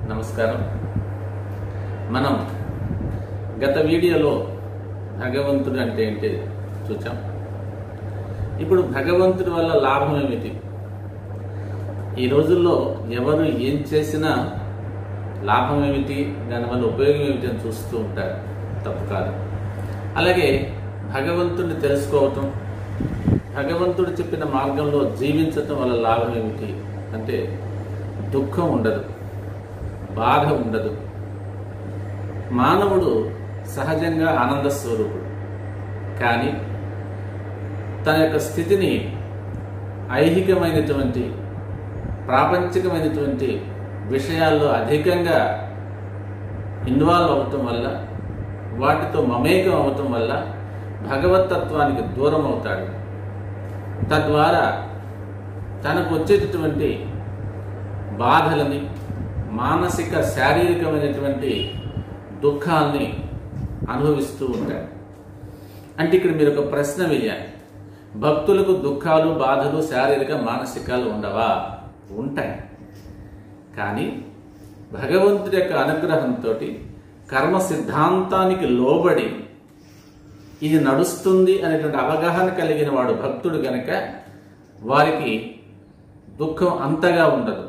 నమస్కారం మనం గత వీడియోలో భగవంతుడు అంటే ఏంటి చూచాం ఇప్పుడు భగవంతుడి వల్ల లాభం ఏమిటి ఈ రోజుల్లో ఎవరు ఏం చేసినా లాభం ఏమిటి దానివల్ల ఉపయోగం ఏమిటి అని చూస్తూ ఉంటారు తప్పు కాదు అలాగే భగవంతుడిని తెలుసుకోవటం భగవంతుడు చెప్పిన మార్గంలో జీవించటం వల్ల లాభం ఏమిటి అంటే దుఃఖం ఉండదు బాధ ఉండదు మానవుడు సహజంగా ఆనంద స్వరూపుడు కానీ తన యొక్క స్థితిని ఐహికమైనటువంటి ప్రాపంచికమైనటువంటి విషయాల్లో అధికంగా ఇన్వాల్వ్ అవటం వల్ల వాటితో మమేకం అవటం వల్ల భగవతత్వానికి దూరం అవుతాడు తద్వారా తనకు వచ్చేటటువంటి బాధలని మానసిక శారీరకమైనటువంటి దుఃఖాల్ని అనుభవిస్తూ ఉంటాడు అంటే ఇక్కడ మీరు ఒక ప్రశ్న వేయాలి భక్తులకు దుఃఖాలు బాధలు శారీరక మానసికాలు ఉండవా ఉంటాయి కానీ భగవంతుడి యొక్క అనుగ్రహంతో కర్మ సిద్ధాంతానికి లోబడి ఇది నడుస్తుంది అనేటువంటి అవగాహన కలిగిన వాడు భక్తుడు గనక వారికి దుఃఖం అంతగా ఉండదు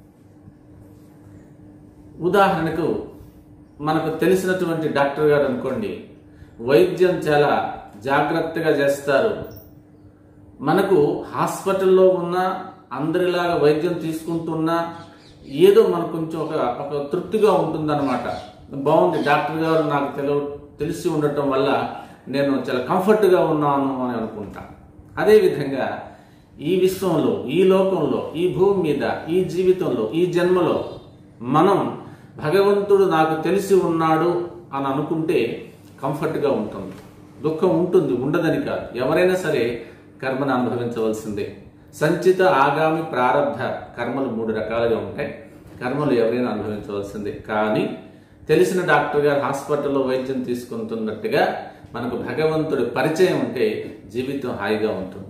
ఉదాహరణకు మనకు తెలిసినటువంటి డాక్టర్ గారు అనుకోండి వైద్యం చాలా జాగ్రత్తగా చేస్తారు మనకు హాస్పిటల్లో ఉన్న అందరిలాగా వైద్యం తీసుకుంటున్నా ఏదో మనకు కొంచెం ఒక ఒక తృప్తిగా ఉంటుందన్నమాట బాగుంది డాక్టర్ గారు నాకు తెలు తెలిసి ఉండటం వల్ల నేను చాలా కంఫర్ట్గా ఉన్నాను అని అనుకుంటా అదేవిధంగా ఈ విశ్వంలో ఈ లోకంలో ఈ భూమి మీద ఈ జీవితంలో ఈ జన్మలో మనం భగవంతుడు నాకు తెలిసి ఉన్నాడు అని అనుకుంటే కంఫర్ట్గా ఉంటుంది దుఃఖం ఉంటుంది ఉండదని కాదు ఎవరైనా సరే కర్మను అనుభవించవలసిందే సంచిత ఆగామి ప్రారంధ కర్మలు మూడు రకాలుగా ఉంటాయి కర్మలు ఎవరైనా అనుభవించవలసిందే కానీ తెలిసిన డాక్టర్ గారు హాస్పిటల్లో వైద్యం తీసుకుంటున్నట్టుగా మనకు భగవంతుడి పరిచయం ఉంటే జీవితం హాయిగా ఉంటుంది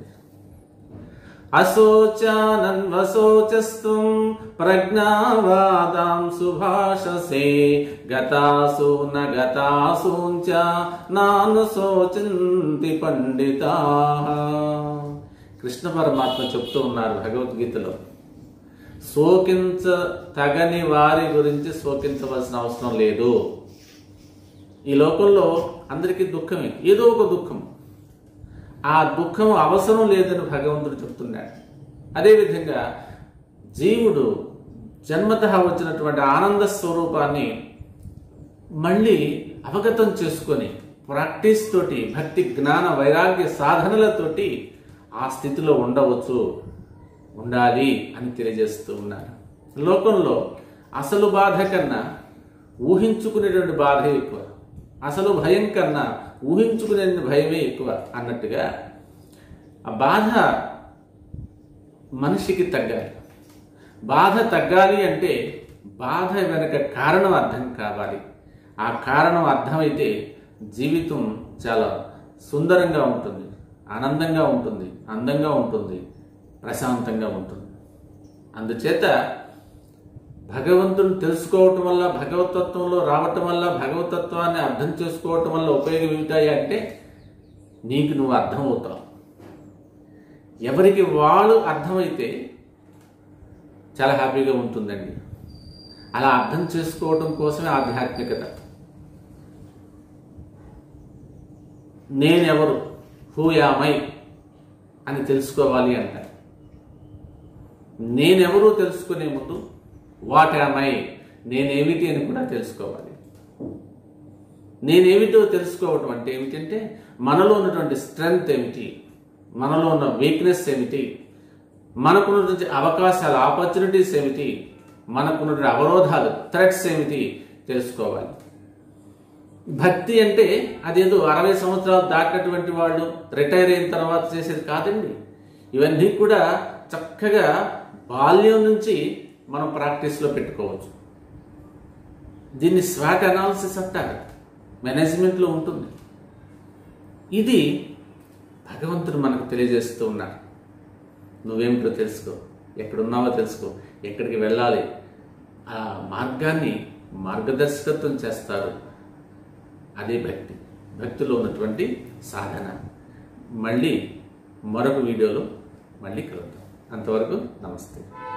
అశోచానన్వశోచస్వం ప్రజ్ఞావాదాం సుభాషసే గతాసు న గతాసూంచ నాను శోచంతి పండితా కృష్ణ పరమాత్మ చెప్తూ ఉన్నారు భగవద్గీతలో శోకించ తగని వారి గురించి శోకించవలసిన అవసరం లేదు ఈ లోకంలో అందరికీ దుఃఖమే ఏదో ఒక దుఃఖం ఆ దుఃఖం అవసరం లేదని భగవంతుడు చెప్తున్నాడు అదేవిధంగా జీవుడు జన్మత వచ్చినటువంటి ఆనంద స్వరూపాన్ని మళ్ళీ అవగతం చేసుకొని ప్రాక్టీస్ తోటి భక్తి జ్ఞాన వైరాగ్య సాధనలతోటి ఆ స్థితిలో ఉండవచ్చు ఉండాలి అని తెలియజేస్తూ ఉన్నారు లోకంలో అసలు బాధ కన్నా ఊహించుకునేటువంటి బాధే ఎక్కువ అసలు భయం కన్నా ఊహించుకునే భయమే ఎక్కువ అన్నట్టుగా ఆ బాధ మనిషికి తగ్గాలి బాధ తగ్గాలి అంటే బాధ వెనక కారణం అర్థం కావాలి ఆ కారణం అర్థమైతే జీవితం చాలా సుందరంగా ఉంటుంది ఆనందంగా ఉంటుంది అందంగా ఉంటుంది ప్రశాంతంగా ఉంటుంది అందుచేత భగవంతుని తెలుసుకోవటం వల్ల భగవతత్వంలో రావటం వల్ల భగవతత్వాన్ని అర్థం చేసుకోవటం వల్ల ఉపయోగం ఏమిటాయి అంటే నీకు నువ్వు అర్థమవుతావు ఎవరికి వాళ్ళు అర్థమైతే చాలా హ్యాపీగా ఉంటుందండి అలా అర్థం చేసుకోవటం కోసమే ఆధ్యాత్మికత నేనెవరు హూ యామై అని తెలుసుకోవాలి అంటారు నేనెవరు తెలుసుకునే ముందు వాట్ యామై నేనేమిటి అని కూడా తెలుసుకోవాలి నేనేమిటో తెలుసుకోవటం అంటే ఏమిటంటే మనలో ఉన్నటువంటి స్ట్రెంగ్త్ ఏమిటి మనలో ఉన్న వీక్నెస్ ఏమిటి మనకున్నటువంటి అవకాశాలు ఆపర్చునిటీస్ ఏమిటి మనకున్నటువంటి అవరోధాలు థ్రెట్స్ ఏమిటి తెలుసుకోవాలి భక్తి అంటే అదేదో అరవై సంవత్సరాలు దాటినటువంటి వాళ్ళు రిటైర్ అయిన తర్వాత చేసేది కాదండి ఇవన్నీ కూడా చక్కగా బాల్యం నుంచి మనం ప్రాక్టీస్లో పెట్టుకోవచ్చు దీన్ని స్వాట్ అనాలిసిస్ అంటారు మేనేజ్మెంట్లో ఉంటుంది ఇది భగవంతుడు మనకు తెలియజేస్తూ ఉన్నారు నువ్వేమిటో తెలుసుకో ఎక్కడున్నావో తెలుసుకో ఎక్కడికి వెళ్ళాలి ఆ మార్గాన్ని మార్గదర్శకత్వం చేస్తారు అదే భక్తి భక్తిలో ఉన్నటువంటి సాధన మళ్ళీ మరొక వీడియోలో మళ్ళీ కలుద్దాం అంతవరకు నమస్తే